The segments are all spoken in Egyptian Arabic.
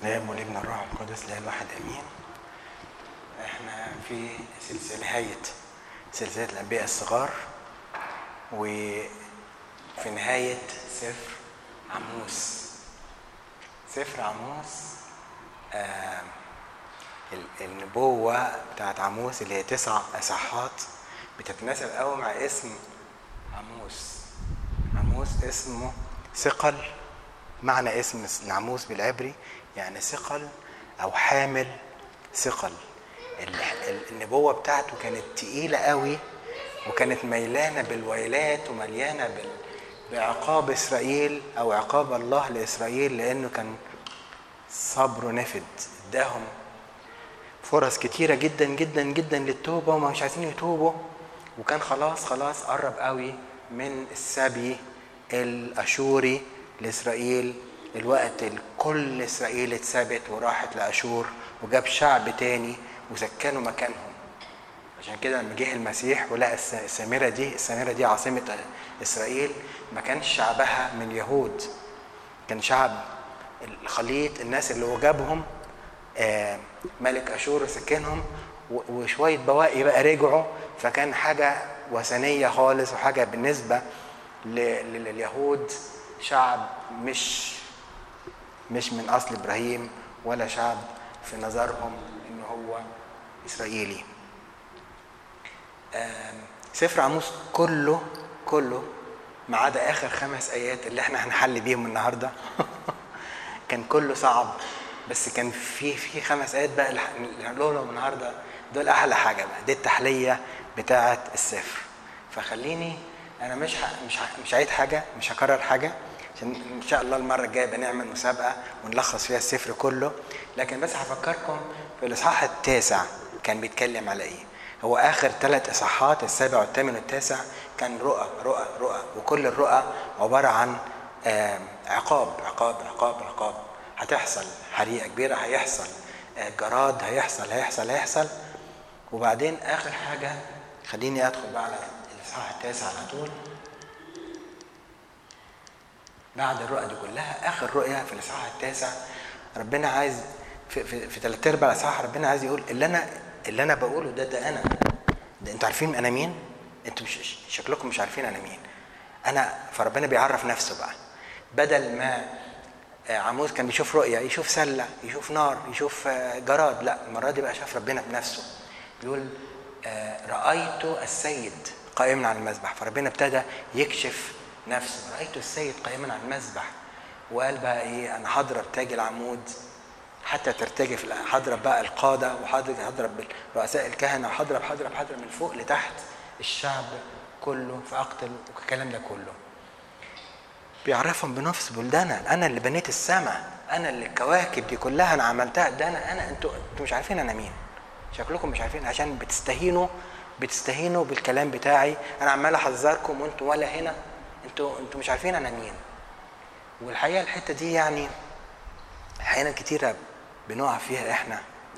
الاب والابن الروح القدس لا الواحد امين احنا في سلسله نهايه سلسله الانبياء الصغار وفي نهايه سفر عموس سفر عموس آه النبوه بتاعت عموس اللي هي تسع اصحاحات بتتناسب قوي مع اسم عموس عموس اسمه ثقل معنى اسم نعموس بالعبري يعني ثقل او حامل ثقل النبوه بتاعته كانت تقيله قوي وكانت ميلانه بالويلات ومليانه بال... بعقاب اسرائيل او عقاب الله لاسرائيل لانه كان صبره نفد اداهم فرص كتيرة جدا جدا جدا للتوبة وما مش عايزين يتوبوا وكان خلاص خلاص قرب قوي من السبي الأشوري لإسرائيل الوقت كل إسرائيل اتثبت وراحت لأشور وجاب شعب تاني وسكنوا مكانهم عشان كده لما جه المسيح ولقى السامرة دي السامرة دي عاصمة إسرائيل ما كانش شعبها من يهود كان شعب الخليط الناس اللي هو جابهم آه ملك أشور سكنهم وشوية بواقي بقى رجعوا فكان حاجة وثنية خالص وحاجة بالنسبة لليهود شعب مش مش من اصل ابراهيم ولا شعب في نظرهم ان هو اسرائيلي سفر عموس كله كله ما عدا اخر خمس ايات اللي احنا هنحل بيهم النهارده كان كله صعب بس كان في في خمس ايات بقى اللي هنقولهم النهارده دول احلى حاجه بقى دي التحليه بتاعه السفر فخليني انا مش ح... مش ح... مش هعيد حاجه مش هكرر حاجه عشان ان شاء الله المره الجايه بنعمل مسابقه ونلخص فيها السفر كله لكن بس هفكركم في الاصحاح التاسع كان بيتكلم على ايه هو اخر ثلاث اصحاحات السابع والثامن والتاسع كان رؤى رؤى رؤى وكل الرؤى عباره عن عقاب عقاب عقاب عقاب هتحصل حريقه كبيره هيحصل جراد هيحصل هيحصل هيحصل وبعدين اخر حاجه خليني ادخل بقى على الاصحاح التاسع على طول بعد الرؤى دي كلها اخر رؤيه في الاصحاح التاسع ربنا عايز في في, في ثلاث ارباع الاصحاح ربنا عايز يقول اللي انا اللي انا بقوله ده ده انا ده انتوا عارفين انا مين؟ انتوا مش شكلكم مش عارفين انا مين انا فربنا بيعرف نفسه بقى بدل ما عموس كان بيشوف رؤيه يشوف سله يشوف نار يشوف جراد لا المره دي بقى شاف ربنا بنفسه بيقول رايت السيد قائما على المذبح فربنا ابتدى يكشف نفسه رايت السيد قائما على المذبح وقال بقى ايه انا هضرب تاج العمود حتى ترتجف هضرب بقى القاده وهضرب هضرب رؤساء الكهنه وهضرب هضرب هضرب من فوق لتحت الشعب كله فاقتل والكلام ده كله بيعرفهم بنفسه بيقول ده انا انا اللي بنيت السماء انا اللي الكواكب دي كلها انا عملتها ده انا انا انتوا انتوا مش عارفين انا مين شكلكم مش عارفين عشان بتستهينوا بتستهينوا بالكلام بتاعي انا عمال احذركم وانتوا ولا هنا انتوا انتوا مش عارفين انا مين والحقيقه الحته دي يعني احيانا كتيره بنقع فيها احنا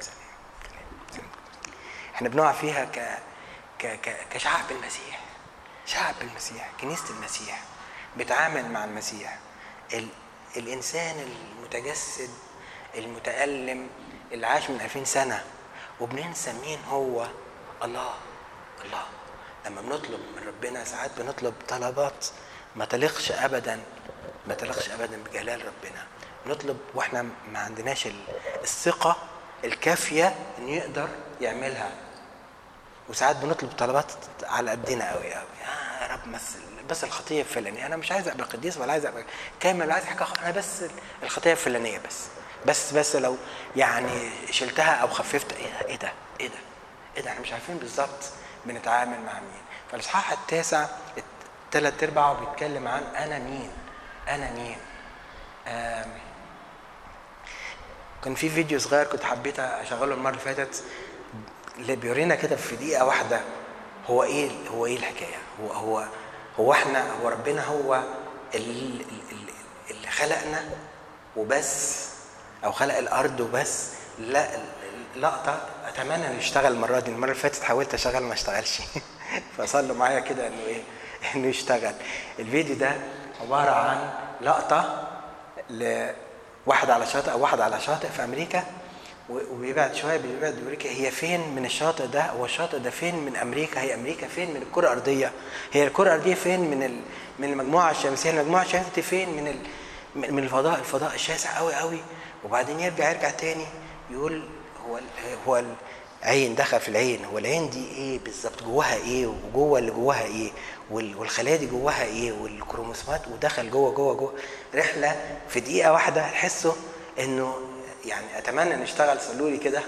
احنا بنقع فيها ك ك ك كشعب المسيح شعب المسيح كنيسه المسيح بتعامل مع المسيح ال... الانسان المتجسد المتالم اللي عاش من 2000 سنه وبننسى مين هو الله الله لما بنطلب من ربنا ساعات بنطلب طلبات ما تليقش ابدا ما تليقش ابدا بجلال ربنا نطلب واحنا ما عندناش الثقه الكافيه انه يقدر يعملها وساعات بنطلب طلبات على قدنا قوي قوي يا رب بس بس الخطيه الفلانيه انا مش عايز ابقى قديس ولا عايز ابقى كامل ولا عايز حاجه انا بس الخطيه الفلانيه بس بس بس لو يعني شلتها او خففت ايه ده ايه ده ايه ده احنا مش عارفين بالظبط بنتعامل مع مين فالاصحاح التاسع الثلاث ارباعه بيتكلم عن انا مين انا مين كان في فيديو صغير كنت حبيت اشغله المره اللي فاتت اللي بيورينا كده في دقيقه واحده هو ايه هو ايه الحكايه هو هو هو احنا هو ربنا هو اللي, اللي خلقنا وبس او خلق الارض وبس لا لقطه اتمنى انه يشتغل المره دي المره اللي فاتت حاولت اشغل ما اشتغلش فصلوا معايا كده انه ايه انه يشتغل الفيديو ده عباره عن لقطه ل واحد على شاطئ او واحد على شاطئ في امريكا و- وبيبعد شويه بيبعد بيقول لك هي فين من الشاطئ ده هو الشاطئ ده فين من امريكا هي امريكا فين من الكره الارضيه هي الكره الارضيه فين من ال... من المجموعه الشمسيه المجموعه الشمسيه دي فين من ال... من من الفضاء الفضاء الشاسع قوي قوي وبعدين يرجع يرجع تاني يقول هو ال... هو العين دخل في العين هو العين دي ايه بالظبط جواها ايه وجوه اللي جواها ايه وال- والخلايا دي جواها ايه والكروموسومات ودخل جوه جوه جوه رحله في دقيقه واحده تحسوا انه يعني اتمنى نشتغل صلوا لي كده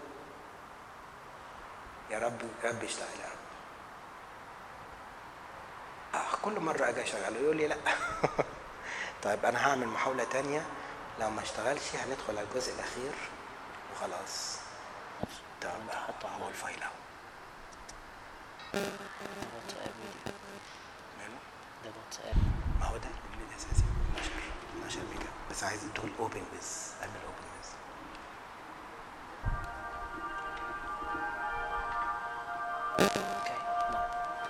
يا رب يا رب يشتغل يا رب آه كل مره اجي اشغله يقول لي لا طيب انا هعمل محاوله تانية لو ما اشتغلش هندخل على الجزء الاخير وخلاص طب حطه هو الفايل اهو ده واتساب فيديو ماله؟ ده واتساب ما هو ده الفيديو الاساسي 12 12 ميجا بس عايز تقول اوبن بس اعمل اوبن بس اوكي نعم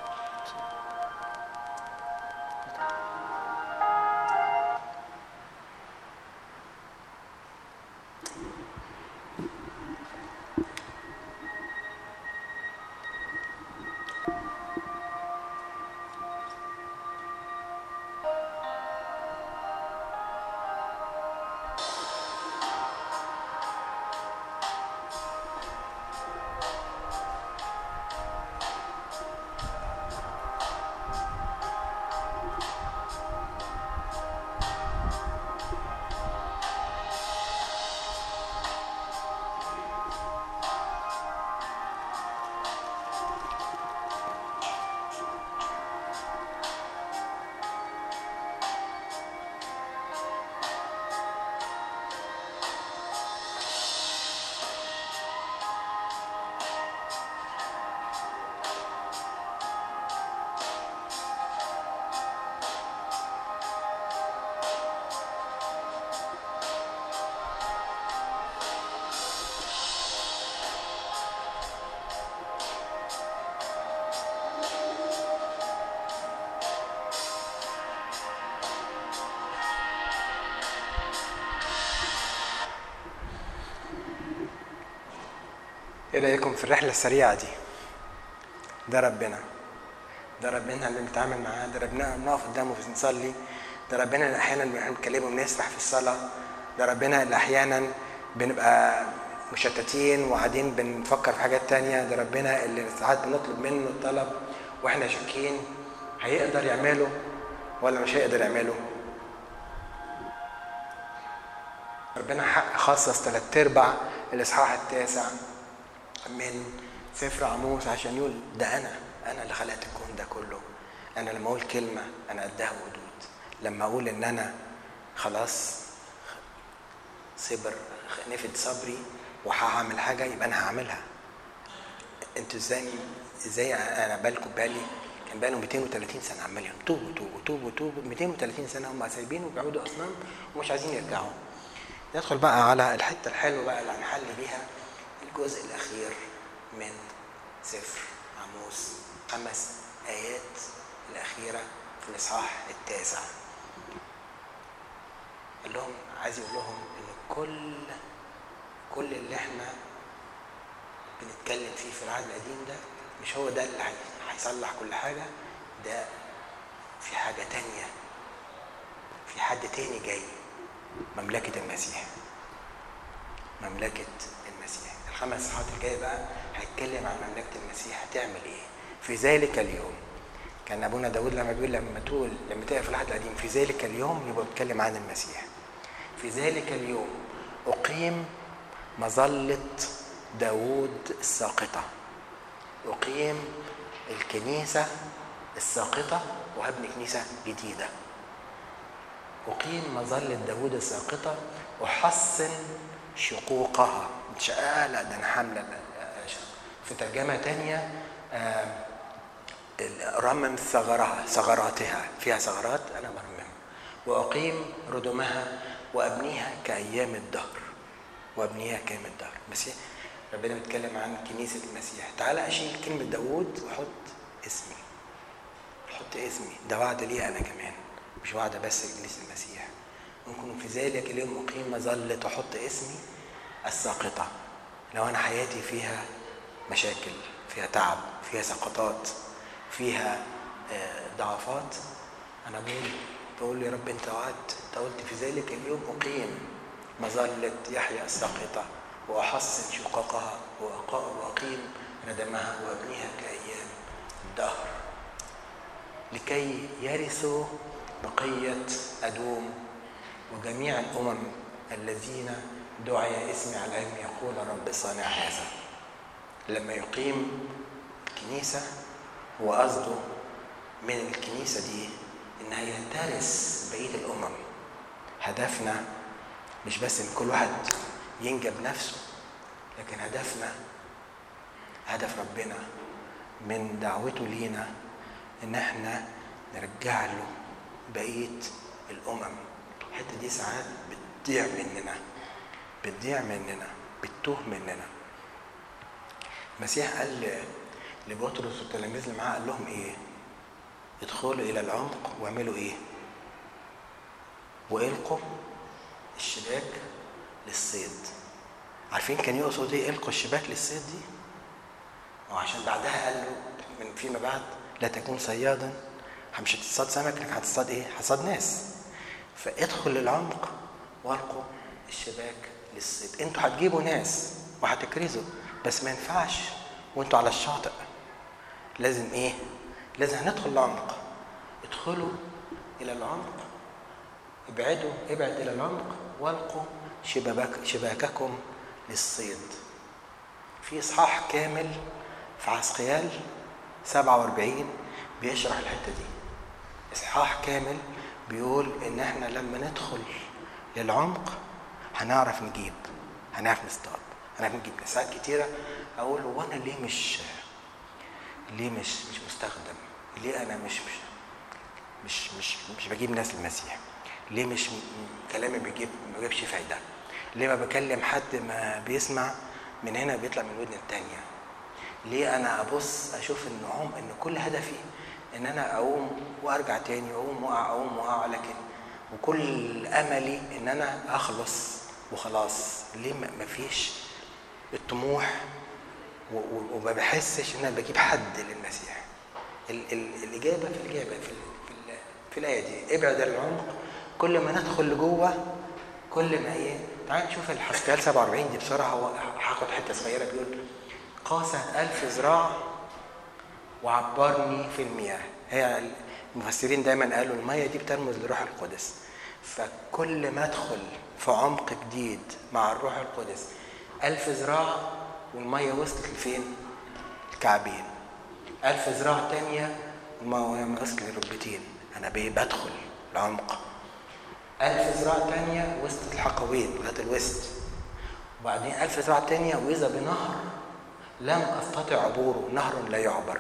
ايه رايكم في الرحله السريعه دي ده ربنا ده ربنا اللي بنتعامل معاه ده ربنا بنقف قدامه بنصلي ده ربنا اللي احيانا بنكلمه بنسرح في الصلاه ده ربنا اللي احيانا بنبقى مشتتين وقاعدين بنفكر في حاجات تانية ده ربنا اللي ساعات بنطلب منه الطلب واحنا شاكين هيقدر يعمله ولا مش هيقدر يعمله ربنا حق خصص ثلاث ارباع الاصحاح التاسع من سفر عموس عشان يقول ده انا انا اللي خلقت الكون ده كله انا لما اقول كلمه انا قدها وقدود لما اقول ان انا خلاص صبر نفد صبري وهعمل حاجه يبقى انا هعملها انتوا ازاي ازاي انا بالكم بالي كان بقالهم 230 سنه عمالين توبوا توبوا توبوا توبوا 230 سنه هم سايبين وبيعبدوا اصنام ومش عايزين يرجعوا ندخل بقى على الحته الحلوه بقى اللي هنحل بيها الجزء الاخير من سفر عموس خمس ايات الاخيره في الاصحاح التاسع قال لهم عايز يقول لهم ان كل كل اللي احنا بنتكلم فيه في العهد القديم ده مش هو ده اللي هي- هيصلح كل حاجه ده في حاجه تانية في حد تاني جاي مملكه المسيح مملكه المسيح الخمس اصحاحات الجايه بقى هيتكلم عن مملكه المسيح هتعمل ايه في ذلك اليوم كان ابونا داود لما بيقول لما تقول لما تقرا في العهد القديم في ذلك اليوم يبقى بيتكلم عن المسيح في ذلك اليوم اقيم مظله داود الساقطه اقيم الكنيسه الساقطه وهبني كنيسه جديده أقيم مظلة داوود الساقطة أحصن شقوقها شقاقة لا ده أنا حاملة لا، في ترجمة تانية آه، رمم ثغرها ثغراتها فيها ثغرات أنا برممها وأقيم ردمها وأبنيها كأيام الدهر وأبنيها كأيام الدهر المسيح ربنا بيتكلم عن كنيسة المسيح تعال أشيل كلمة داوود وأحط اسمي حط اسمي ده وعد لي انا كمان مش وعد بس لكنيسه المسيح ممكن في ذلك اليوم أقيم مظلة وأحط اسمي الساقطة لو أنا حياتي فيها مشاكل فيها تعب فيها سقطات فيها آه، ضعفات أنا بقول بقول يا رب أنت وعدت أنت قلت في ذلك اليوم أقيم مظلة يحيى الساقطة وأحصن شققها وأقا- وأقيم ندمها وأبنيها كأيام الدهر لكي يرثوا بقية أدوم وجميع الأمم الذين دعي اسمي على العلم يقول رب صانع هذا لما يقيم كنيسة هو قصده من الكنيسة دي إنها ينترس بقية الأمم هدفنا مش بس إن كل واحد ينجب نفسه لكن هدفنا هدف ربنا من دعوته لينا ان احنا نرجع له بقيه الامم الحته دي ساعات بتضيع مننا بتضيع مننا بتتوه مننا المسيح قال ل- لبطرس والتلاميذ اللي معاه قال لهم ايه ادخلوا الى العمق واعملوا ايه والقوا الشباك للصيد عارفين كان يقصد ايه القوا الشباك للصيد دي وعشان بعدها قال له من فيما بعد لا تكون صيادا مش هتصطاد سمك لكن هتصطاد ايه؟ هتصطاد ناس فادخل للعمق والقوا الشباك للصيد انتوا هتجيبوا ناس وهتكرزوا بس ما ينفعش وانتوا على الشاطئ لازم ايه؟ لازم هندخل العمق ادخلوا الى العمق ابعدوا ابعد الى العمق والقوا شباك شباككم للصيد في اصحاح كامل في عسقيال 47 بيشرح الحته دي اصحاح كامل بيقول ان احنا لما ندخل للعمق هنعرف نجيب هنعرف نصطاد هنعرف نجيب ساعات كتيره اقول هو انا ليه مش ليه مش مش مستخدم ليه انا مش مش مش مش, مش بجيب ناس للمسيح ليه مش م- كلامي بيجيب ما بيجيبش فايده ليه ما بكلم حد ما بيسمع من هنا بيطلع من الودن التانية ليه انا ابص اشوف ان عم ان كل هدفي ان انا اقوم وارجع تاني اقوم واقع اقوم واقع لكن وكل املي ان انا اخلص وخلاص ليه ما ما فيش الطموح و- و- وما بحسش ان انا بجيب حد للمسيح ال ال الاجابه في الاجابه في ال في, ال في الايه دي ابعد عن العمق كل ما ندخل لجوه كل ما ايه تعال نشوف الحسكال 47 دي بسرعه هو هاخد حته صغيره بيقول قاس ألف ذراع وعبرني في المياه هي المفسرين دايما قالوا المية دي بترمز لروح القدس فكل ما ادخل في عمق جديد مع الروح القدس ألف ذراع والمية وصلت لفين؟ الكعبين ألف ذراع تانية والمية وصلت للركبتين أنا بيه بدخل العمق ألف ذراع تانية وسط الحقوين لغاية الوسط وبعدين ألف ذراع تانية وإذا بنهر لم أستطع عبوره نهر لا يعبر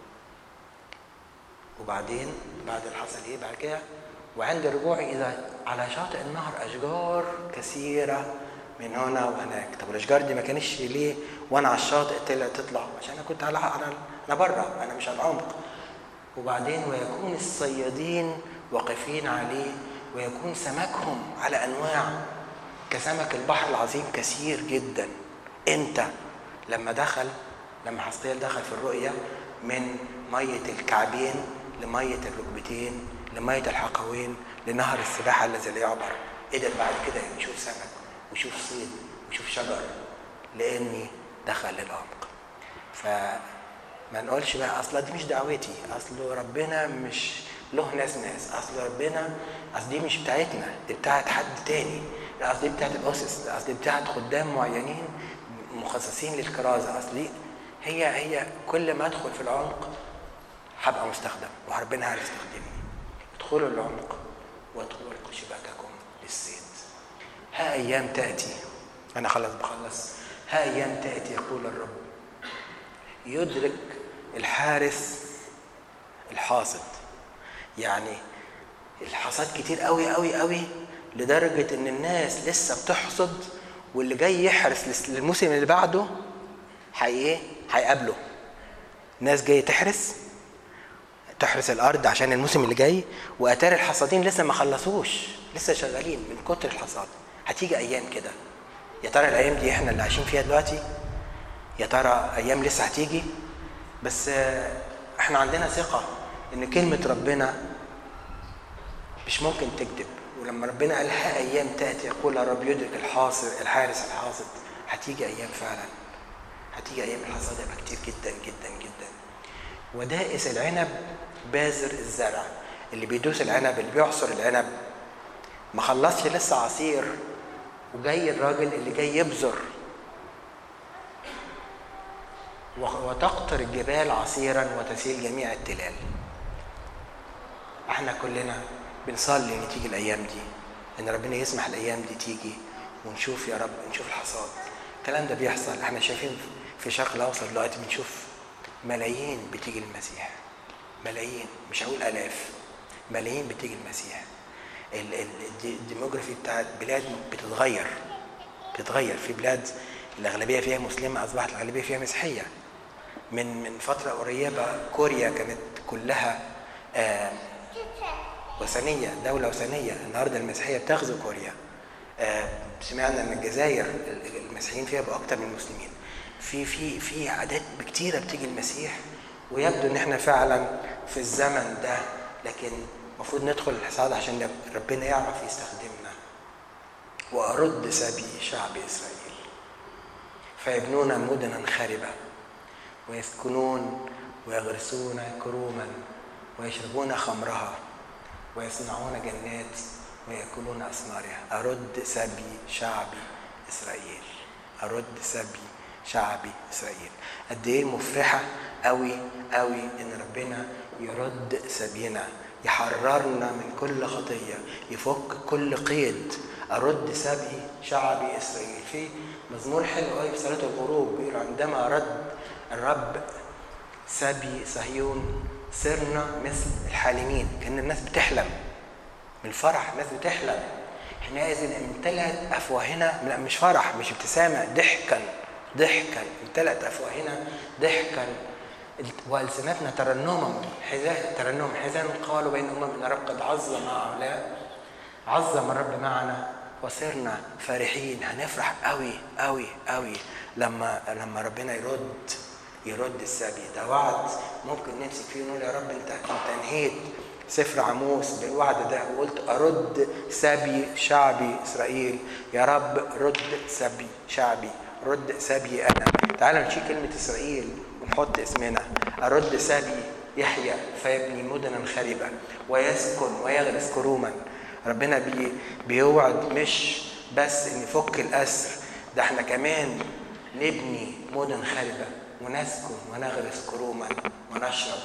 وبعدين بعد اللي حصل ايه بعد كده وعند رجوعي اذا على شاطئ النهر اشجار كثيره من هنا وهناك طب الاشجار دي ما كانش ليه وانا على الشاطئ طلع تطلع عشان انا كنت على على انا بره انا مش على العمق وبعدين ويكون الصيادين واقفين عليه ويكون سمكهم على انواع كسمك البحر العظيم كثير جدا انت لما دخل لما حسطيل دخل في الرؤية من مية الكعبين لمية الركبتين لمية الحقوين لنهر السباحة الذي لا يعبر قدر بعد كده يشوف سمك ويشوف صيد ويشوف شجر لاني دخل للعمق فما نقولش بقى اصل دي مش دعوتي اصل ربنا مش له ناس ناس اصل ربنا اصل دي مش بتاعتنا دي بتاعت حد تاني لا اصل دي بتاعت الاسس لا اصل دي بتاعت خدام معينين مخصصين للكرازه اصل دي هي هي كل ما ادخل في العمق هبقى مستخدم وربنا هيستخدمني ادخلوا العمق وادخلوا شباككم للصيد ها ايام تاتي انا خلاص بخلص ها ايام تاتي يقول الرب يدرك الحارس الحاصد يعني الحصاد كتير قوي قوي قوي لدرجة ان الناس لسه بتحصد واللي جاي يحرس للموسم اللي بعده هي ايه هيقابله ناس جايه تحرس تحرس الارض عشان الموسم اللي جاي واتاري الحصادين لسه ما خلصوش لسه شغالين من كتر الحصاد هتيجي ايام كده يا ترى الايام دي احنا اللي عايشين فيها دلوقتي يا ترى ايام لسه هتيجي بس آه، احنا عندنا ثقه ان كلمه ربنا مش ممكن تكذب ولما ربنا قال ها ايام تاتي يقول الرب يدرك الحاصر الحارس الحاصد هتيجي ايام فعلا هتيجي ايام الحصاد هيبقى كتير جدا جدا جدا ودائس العنب بازر الزرع اللي بيدوس العنب اللي بيعصر العنب ما خلصش لسه عصير وجاي الراجل اللي جاي يبذر و- وتقطر الجبال عصيرا وتسيل جميع التلال احنا كلنا بنصلي ان تيجي الايام دي ان ربنا يسمح الايام دي تيجي ونشوف يا رب نشوف الحصاد الكلام ده بيحصل احنا شايفين في الشرق الاوسط دلوقتي بنشوف ملايين بتيجي المسيح ملايين مش هقول الاف ملايين بتيجي المسيح ال- ال- الدي- الديموغرافي بتاعت بلاد بتتغير بتتغير في بلاد الاغلبيه فيها مسلمه اصبحت الاغلبيه فيها مسيحيه من من فتره قريبه كوريا كانت كلها آه وثنيه دوله وثنيه النهارده المسيحيه بتغزو كوريا آه سمعنا ان الجزائر المسيحيين فيها بقوا اكتر من المسلمين في في في عادات كتيره بتيجي المسيح ويبدو ان احنا فعلا في الزمن ده لكن المفروض ندخل الحصاد عشان ربنا يعرف يستخدمنا وارد سبي شعب اسرائيل فيبنون مدنا خاربه ويسكنون ويغرسون كروما ويشربون خمرها ويصنعون جنات ويأكلون أثمارها أرد سبي شعبي إسرائيل أرد سبي شعبي إسرائيل قد إيه مفرحة أوي أوي إن ربنا يرد سبينا يحررنا من كل خطية يفك كل قيد أرد سبي شعبي إسرائيل في مزمور حلو قوي في صلاة الغروب بيقول عندما رد الرب سبي صهيون صرنا مثل الحالمين كأن الناس بتحلم من الفرح الناس بتحلم حينئذ امتلأت أفواهنا لا مش فرح مش ابتسامة ضحكا ضحكا امتلأت أفواهنا ضحكا وألسنتنا ترنما حذاء ترنم حزان قالوا بين أمم إن الرب قد عظم هؤلاء عظم الرب معنا وصرنا فرحين هنفرح قوي قوي قوي لما لما ربنا يرد يرد السبي ده وعد ممكن نمسك فيه ونقول يا رب انت انت انهيت سفر عموس بالوعد ده وقلت ارد سبي شعبي اسرائيل يا رب رد سبي شعبي رد سبي انا تعالوا نشيل كلمه اسرائيل ونحط اسمنا ارد سبي يحيى فيبني مدنا خربه ويسكن ويغرس كروما ربنا بي بيوعد مش بس ان يفك الاسر ده احنا كمان نبني مدن خربه ونسكن ونغرس كروما ونشرب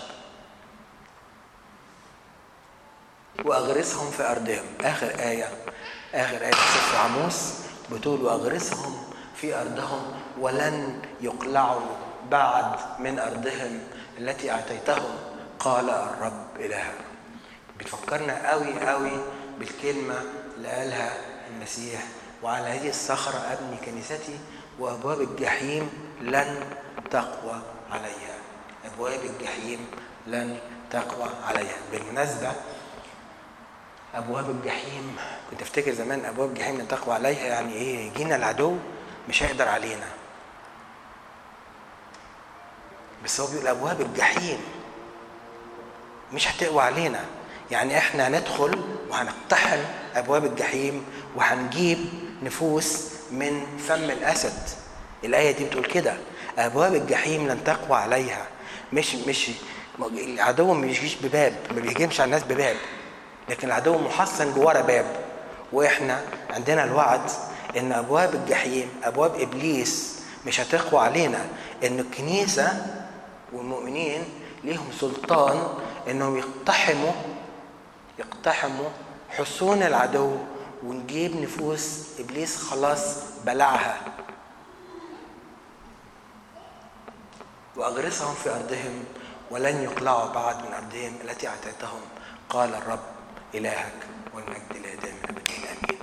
واغرسهم في ارضهم اخر ايه اخر ايه في سفر عموس بتقول واغرسهم في ارضهم ولن يقلعوا بعد من ارضهم التي اعطيتهم قال الرب الهك بتفكرنا قوي قوي بالكلمه اللي قالها المسيح وعلى هذه الصخره ابني كنيستي وابواب الجحيم لن تقوى عليها ابواب الجحيم لن تقوى عليها بالمناسبه ابواب الجحيم كنت افتكر زمان ابواب الجحيم لن تقوى عليها يعني ايه يجينا العدو مش هيقدر علينا بس هو بيقول ابواب الجحيم مش هتقوى علينا يعني احنا هندخل وهنقتحم ابواب الجحيم وهنجيب نفوس من فم الاسد الايه دي بتقول كده ابواب الجحيم لن تقوى عليها مش مش العدو ما بيجيش بباب ما بيهجمش على الناس بباب لكن العدو محصن جوه باب واحنا عندنا الوعد ان ابواب الجحيم ابواب ابليس مش هتقوى علينا ان الكنيسه والمؤمنين ليهم سلطان انهم يقتحموا يقتحموا حصون العدو ونجيب نفوس ابليس خلاص بلعها واغرسهم في ارضهم ولن يقلعوا بعد من ارضهم التي اعطيتهم قال الرب الهك والمجد لا دائما ابدا امين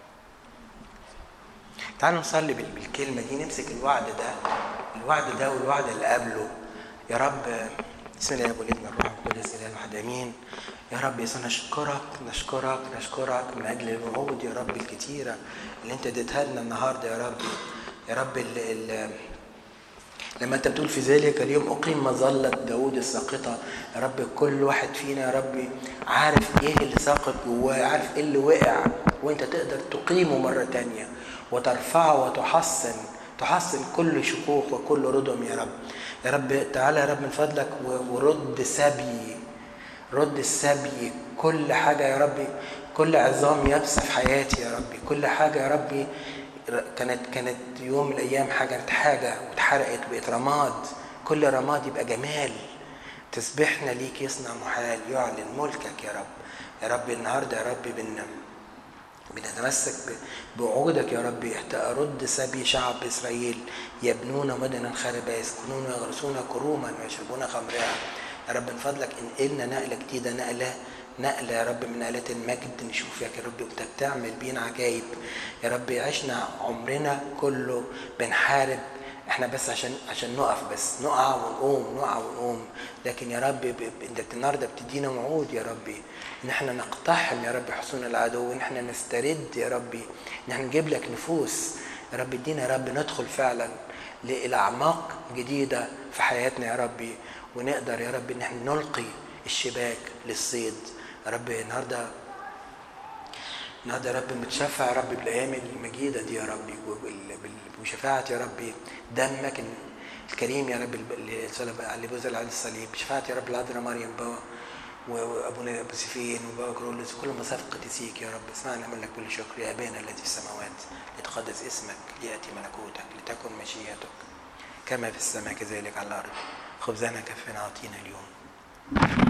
تعالوا نصلي بالكلمه دي نمسك الوعد ده الوعد ده والوعد اللي قبله يا رب بسم الله والابن الروح القدس اله الواحد امين يا رب يسوع نشكرك نشكرك نشكرك من اجل الوعود يا رب الكتيره اللي انت اديتها لنا النهارده يا رب يا رب ال ال لما انت بتقول في ذلك اليوم اقيم مظله داوود الساقطه يا رب كل واحد فينا يا رب عارف ايه اللي ساقط جواه عارف ايه اللي وقع وانت تقدر تقيمه مره تانية وترفعه وتحسن تحسن كل شكوك وكل ردم يا رب يا رب تعالى يا رب من فضلك و- ورد سبي رد السبي كل حاجة يا ربي كل عظام يابسة في حياتي يا ربي كل حاجة يا ربي كانت كانت يوم من الأيام حاجة كانت حاجة واتحرقت وبقت رماد كل رماد يبقى جمال تسبحنا ليك يصنع محال يعلن ملكك يا رب يا رب النهارده يا رب بن بنتمسك ب- بوعودك يا رب حتى أرد سبي شعب إسرائيل يبنون مدنا خربا يسكنون ويغرسون كروما ويشربون خمرها يا رب من فضلك انقلنا نقلة جديدة نقلة نقلة يا رب من نقلات المجد نشوفك يا رب وانت بتعمل بينا عجايب يا رب عشنا عمرنا كله بنحارب احنا بس عشان عشان نقف بس نقع ونقوم نقع ونقوم لكن يا رب ب- ب- انت النهارده بتدينا وعود يا ربي ان احنا نقتحم يا رب حصون العدو وان احنا نسترد يا ربي ان احنا نجيب لك نفوس يا رب ادينا يا رب ندخل فعلا ل- الى اعماق جديده في حياتنا يا ربي ونقدر يا رب ان احنا نلقي الشباك للصيد يا رب النهارده النهارده يا رب متشفع يا رب بالايام المجيده دي يا ربي وبال- بال- وشفاعه يا ربي دمك الكريم يا رب اللي صلب اللي بذل على الصليب شفاعه يا رب العذراء مريم بابا وابونا ابو سفين وبابا كرولس وكل مصاف قديسيك يا رب اسمعنا من لك كل شكر يا ابانا الذي في السماوات ليتقدس اسمك لياتي ملكوتك لتكن مشيئتك كما في السماء كذلك على الارض خبزنا كفنا اعطينا اليوم